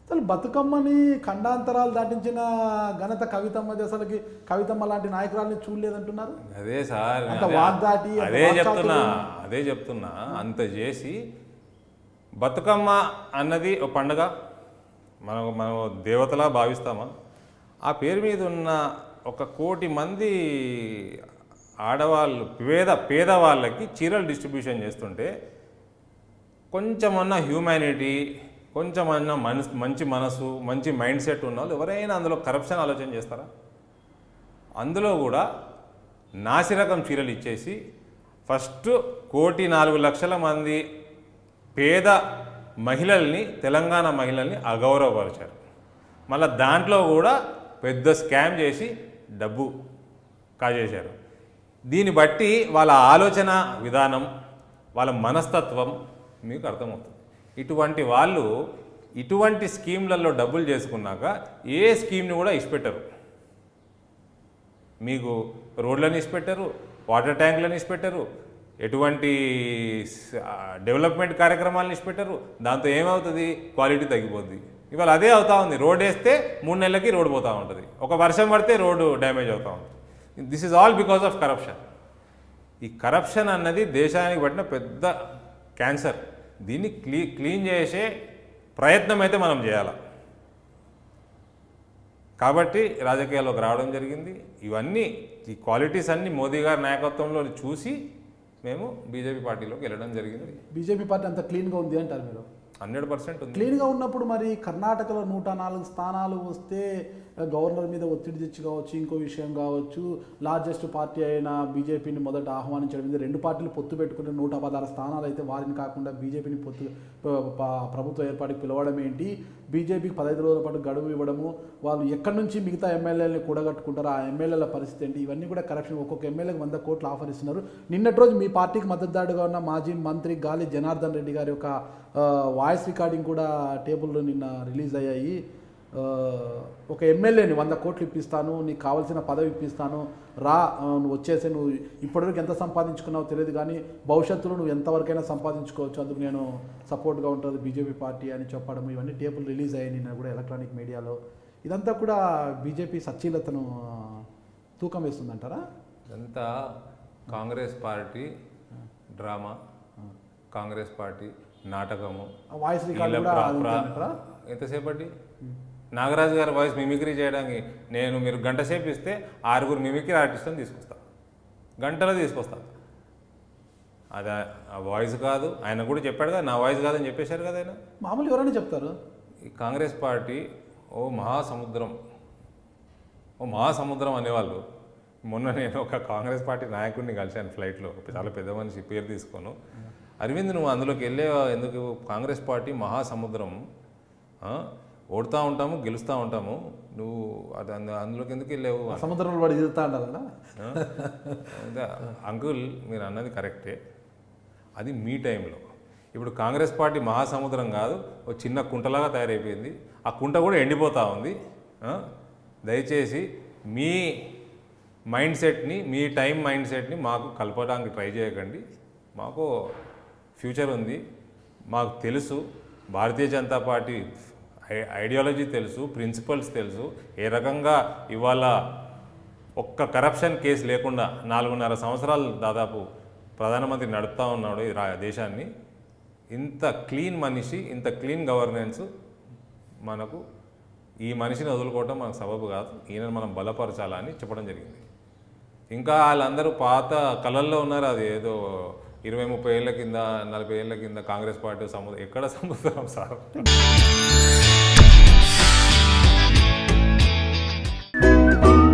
అసలు బతుకమ్మని ఖండాంతరాలు దాటించిన ఘనత కవితమ్మది అసలుకి కవితమ్మ లాంటి నాయకురాలని చూడలేదంటున్నారు అదే సార్ అంత అదే- వాగ్దాటి, అంత అదే వాక్చాతుర్యం. చెప్తున్నా అదే చెప్తున్నా అంత చేసి బతుకమ్మ అన్నది ఒక పండుగ మనం మనం దేవతలా భావిస్తామా ఆ పేరు మీద ఉన్న ఒక కోటి మంది ఆడవాళ్ళు పేద పేదవాళ్ళకి చీరలు డిస్ట్రిబ్యూషన్ చేస్తుంటే కొంచెమన్నా హ్యూమానిటీ కొంచెమన్నా మనసు మంచి మనసు మంచి మైండ్ సెట్ ఉన్న వాళ్ళు ఎవరైనా అందులో కరప్షన్ ఆలోచన చేస్తారా అందులో కూడా నాసిరకం చీరలు ఇచ్చేసి ఫస్ట్ కోటి నాలుగు లక్షల మంది పేద మహిళల్ని తెలంగాణ మహిళల్ని అగౌరవపరిచారు మళ్ళీ దాంట్లో కూడా పెద్ద స్కామ్ చేసి డబ్బు కాజేశారు దీన్ని బట్టి వాళ్ళ ఆలోచన విధానం వాళ్ళ మనస్తత్వం మీకు అర్థమవుతుంది ఇటువంటి వాళ్ళు ఇటువంటి స్కీమ్లలో డబ్బులు చేసుకున్నాక ఏ స్కీమ్ని కూడా ఇచ్చిపెట్టరు మీకు రోడ్లను ఇచ్చిపెట్టరు వాటర్ ట్యాంకులను ఇచ్చిపెట్టరు ఎటువంటి స- ఆ, డెవలప్మెంట్ కార్యక్రమాలను ఇచ్చిపెట్టరు దాంతో ఏమవుతుంది క్వాలిటీ తగ్గిపోద్ది ఇవాళ అదే అవుతా ఉంది రోడ్ వేస్తే మూడు నెలలకి రోడ్ పోతూ ఉంటుంది ఒక వర్షం పడితే రోడ్డు డ్యామేజ్ అవుతూ ఉంటుంది this is all because of corruption ఈ కరప్షన్ అన్నది దేశానికి పట్టిన పెద్ద క్యాన్సర్ దీన్ని క్లీ క్లీన్ చేసే ప్రయత్నం అయితే మనం చేయాలి కాబట్టి రాజకీయాల్లోకి రావడం జరిగింది ఇవన్నీ ఈ క్వాలిటీస్ అన్ని మోదీ గారి నాయకత్వంలో చూసి మేము బీజేపీ పార్టీలోకి వెళ్ళడం జరిగింది బీజేపీ పార్టీ అంత క్లీన్గా ఉంది అంటారు మీరు హండ్రెడ్ పర్సెంట్ ఉంది క్లీన్గా ఉన్నప్పుడు మరి కర్ణాటకలో నూట నాలుగు స్థానాలు వస్తే ఆ, గవర్నర్ మీద ఒత్తిడి తెచ్చి కావచ్చు ఇంకో విషయం కావచ్చు లార్జెస్ట్ పార్టీ అయిన బీజేపీని మొదట ఆహ్వానించడం ఇది రెండు పార్టీలు పొత్తు పెట్టుకుని నూట పదహారు స్థానాలు అయితే వారిని కాకుండా బీజేపీని పొత్తు ప- ప- ప్రభుత్వ ఏర్పాటుకి పిలవడం ఏంటి బీజేపీకి పదహైదు రోజుల పాటు గడువు ఇవ్వడము వాళ్ళు ఎక్కడి నుంచి మిగతా ఎమ్మెల్యేలని కూడగట్టుకుంటారో ఆ ఎమ్మెల్యేల పరిస్థితి ఏంటి ఇవన్నీ కూడా కరప్షన్ ఒక్కొక్క ఎమ్మెల్యేకి వంద కోట్లు ఆఫర్ ఇస్తున్నారు నిన్నటి రోజు మీ పార్టీకి మద్దతుదారుగా ఉన్న మాజీ మంత్రి గాలి జనార్దన్ రెడ్డి గారి యొక్క ఆ, వాయిస్ రికార్డింగ్ కూడా టేబుల్లో నిన్న రిలీజ్ అయ్యాయి ఆ, ఒక ఎమ్మెల్యేని వంద కోట్లు ఇప్పిస్తాను నీకు కావాల్సిన పదవి ఇప్పిస్తాను రా ఆ, నువ్వు వచ్చేసి నువ్వు ఇప్పటివరకు ఎంత సంపాదించుకున్నావో తెలియదు కానీ భవిష్యత్తులో నువ్వు ఎంతవరకైనా సంపాదించుకోవచ్చు అందుకు నేను సపోర్ట్గా ఉంటుంది బీజేపీ పార్టీ అని చెప్పడం ఇవన్నీ టేబుల్ రిలీజ్ అయ్యాయి నిన్న కూడా ఎలక్ట్రానిక్ మీడియాలో ఇదంతా కూడా బీజేపీ సచ్చీలతను ఆ, తూకం వేస్తుందంటారా ఇదంతా Congress party drama Congress party నాటకము ఆ వాయిస్ రికార్డ్ వీళ్ళ కూడా ప్ర- అది ప్ర- ఉందంటారా? ఎంతసేపటి నాగరాజు గారి వాయిస్ మిమిక్రీ చేయడానికి నేను మీరు గంట సేపు ఇస్తే ఆరుగురు మిమిక్రీ ఆర్టిస్ట్ని తీసుకొస్తా గంటలో తీసుకొస్తా అది ఆ- ఆ వాయిస్ కాదు ఆయన కూడా చెప్పాడు కదా నా వాయిస్ కాదని చెప్పేశారు కదా ఆయన మామూలు ఎవరైనా చెప్తారు ఈ కాంగ్రెస్ పార్టీ ఓ మహాసముద్రం ఓ మహాసముద్రం అనేవాళ్ళు మొన్న నేను ఒక కాంగ్రెస్ పార్టీ నాయకుడిని కలిశాను ఫ్లైట్లో చాలా పెద్ద మనిషి పేరు తీసుకోను అరవింద్ నువ్వు అందులోకి వెళ్ళే ఎందుకు కాంగ్రెస్ పార్టీ మహాసముద్రం ఆ? ఓడుతూ ఉంటాము గెలుస్తూ ఉంటాము నువ్వు అది అందు- అందులోకి ఎందుకు వెళ్ళావు ఆ సముద్రంలో పడి తిరుగుతా ఉండాలన్నా ఆ? అదే, అంకుల్ మీరు అన్నది కరెక్టే అది మీ టైంలో ఇప్పుడు కాంగ్రెస్ పార్టీ మహాసముద్రం కాదు ఒక చిన్న కుంటలాగా తయారైపోయింది ఆ కుంట కూడా ఎండిపోతూ ఉంది ఆ? దయచేసి మీ మైండ్ సెట్ని మీ టైం మైండ్ సెట్ని మాకు కలపడానికి ట్రై చేయకండి మాకు ఫ్యూచర్ ఉంది మాకు తెలుసు భారతీయ జనతా పార్టీ ఐ- ఐడియాలజీ తెలుసు ప్రిన్సిపల్స్ తెలుసు ఏ రకంగా ఇవాళ ఒక్క కరప్షన్ కేసు లేకుండా నాలుగున్నర సంవత్సరాలు దాదాపు ప్రధానమంత్రి నడుపుతా ఉన్నాడు ఈ రా- దేశాన్ని ఇంత క్లీన్ మనిషి ఇంత క్లీన్ గవర్నెన్స్ మనకు ఈ మనిషిని వదులుకోవటం మనకు సబబు కాదు ఈయన మనం బలపరచాలని చెప్పడం జరిగింది ఇంకా వాళ్ళందరూ పాత కళల్లో ఉన్నారు అది ఏదో ఇరవై ముప్పై ఏళ్ళ కింద నలభై ఏళ్ళ కింద కాంగ్రెస్ పార్టీ సముద్రం ఎక్కడ సముద్రం సార్